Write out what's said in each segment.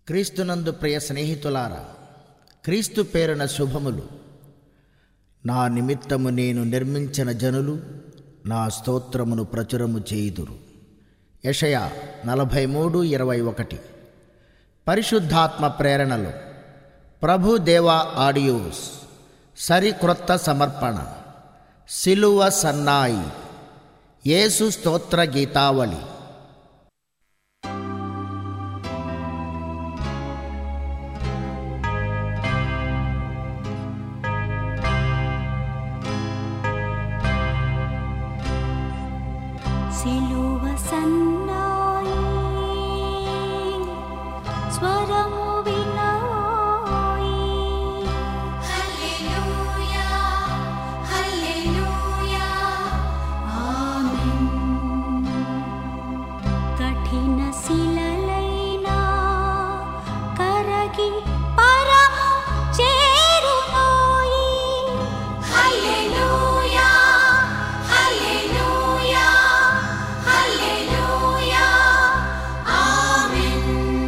క్రీస్తునందు ప్రియ స్నేహితులారా క్రీస్తు పేరున శుభములు నా నిమిత్తము నేను నిర్మించిన జనులు నా స్తోత్రమును ప్రచురము చేయుదురు యషయ నలభై మూడు ఇరవై ఒకటి పరిశుద్ధాత్మ ప్రేరణలు ప్రభు దేవా ఆడియోస్ సరిక్రొత్త సమర్పణ సిలువ సన్నాయి యేసు స్తోత్ర గీతావళి సిలువ సన్నాయి స్వరము వినాయి హల్లెలూయా హల్లెలూయా ఆమేన్ కఠిన శిలలైనా కరగి పరము చేరునోయి హల్లెలూయా హల్లెలూయా హల్లెలూయా ఆమేన్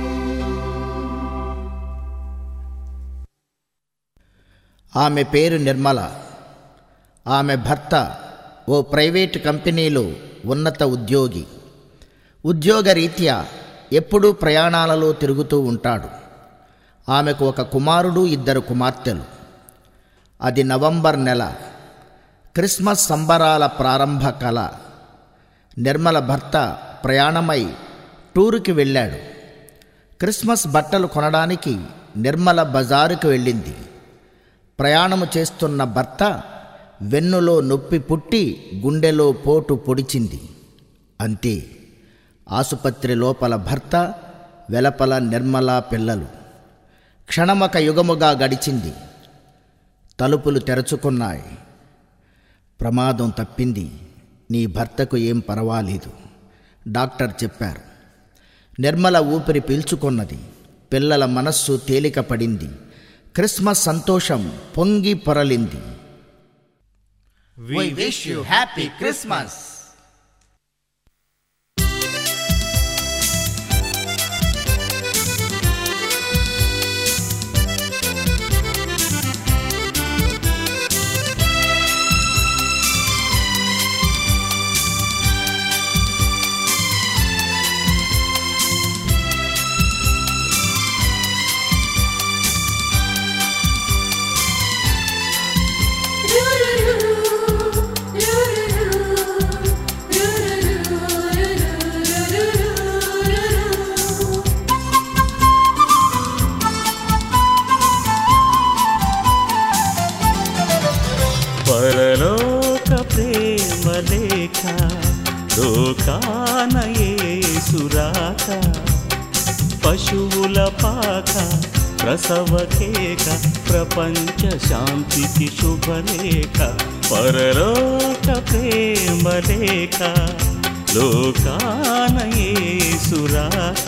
ఆమె పేరు నిర్మల ఆమె భర్త ఓ ప్రైవేటు కంపెనీలో ఉన్నత ఉద్యోగి ఉద్యోగరీత్యా ఎప్పుడూ ప్రయాణాలలో తిరుగుతూ ఉంటాడు ఆమెకు ఒక కుమారుడు ఇద్దరు కుమార్తెలు అది నవంబర్ నెల క్రిస్మస్ సంబరాల ప్రారంభ కళ నిర్మల భర్త ప్రయాణమై టూరుకి వెళ్ళాడు క్రిస్మస్ బట్టలు కొనడానికి నిర్మల బజారుకు వెళ్ళింది ప్రయాణము చేస్తున్న భర్త వెన్నులో నొప్పి పుట్టి గుండెలో పోటు పొడిచింది అంతే ఆసుపత్రి లోపల భర్త వెలపల నిర్మల పిల్లలు క్షణమొక యుగముగా గడిచింది తలుపులు తెరుచుకున్నాయి ప్రమాదం తప్పింది నీ భర్తకు ఏం పర్వాలేదు డాక్టర్ చెప్పారు నిర్మల ఊపిరి పీల్చుకున్నది పిల్లల మనస్సు తేలిక పడింది క్రిస్మస్ సంతోషం పొంగి పొరలింది We wish you happy Christmas. పరలోక ప్రేమ లేఖ లోకాన యేసురాక పశువుల పాక ప్రసవ కేక ప్రపంచ శాంతికి శుభలేఖ పరలోక ప్రేమ లేఖ లోకాన యేసురాక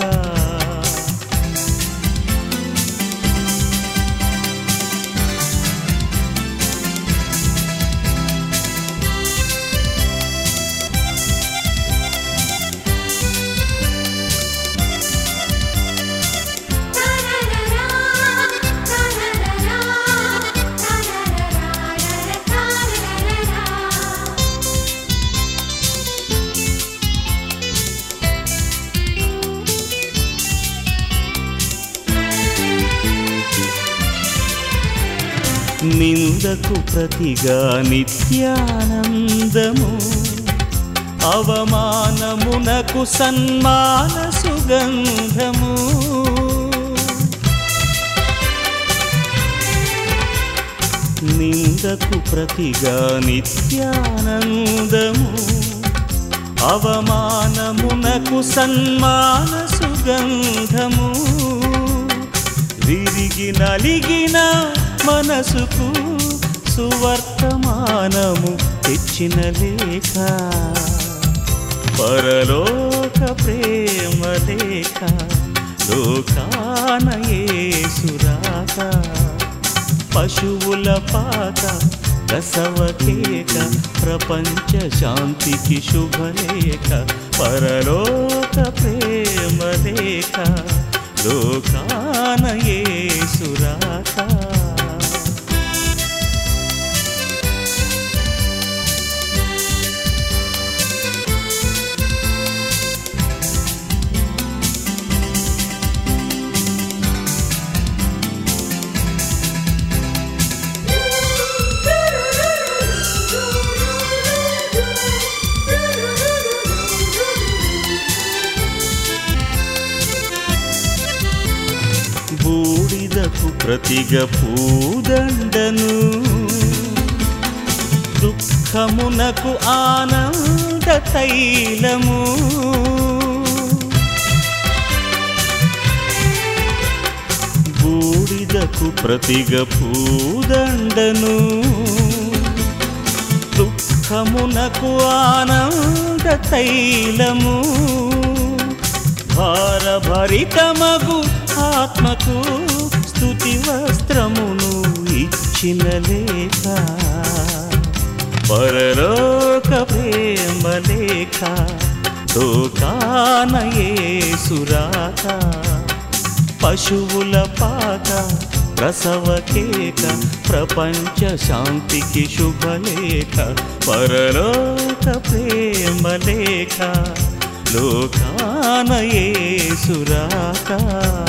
నిందకు ప్రతిగా నిత్యానందము అవమానమునకు సన్మాన సుగంధము నిందకు ప్రతిగా నిత్యానందము అవమానమునకు సన్మాన సుగంధము విరిగి నలిగిన మనసుకు సువర్తమానము తెచ్చిన లేఖ పరలోక ప్రేమ లేఖ లోకాన యేసురాక పశువుల పాక రసవకేక ప్రపంచ శాంతికి శుభలేఖ పరలోక ప్రేమ లేఖ లోకాన యేసురాక బూడిదకు ప్రతిగ పూదండను దుఃఖమునకు ఆనంద తైలము బూడిదకు ప్రతిగ పూదండను దుఃఖమునకు ఆనంద తైలము భారభరితమగు ఆత్మకు స్తుతి వస్త్రమును ఇచ్చిన లేఖ పరలోక ప్రేమ లేఖ లోకాన యేసురాక పశువుల పాక ప్రసవ కేక ప్రపంచ శాంతికి శుభలేఖ పరలోక ప్రేమ లేఖ లోకాన యేసురాక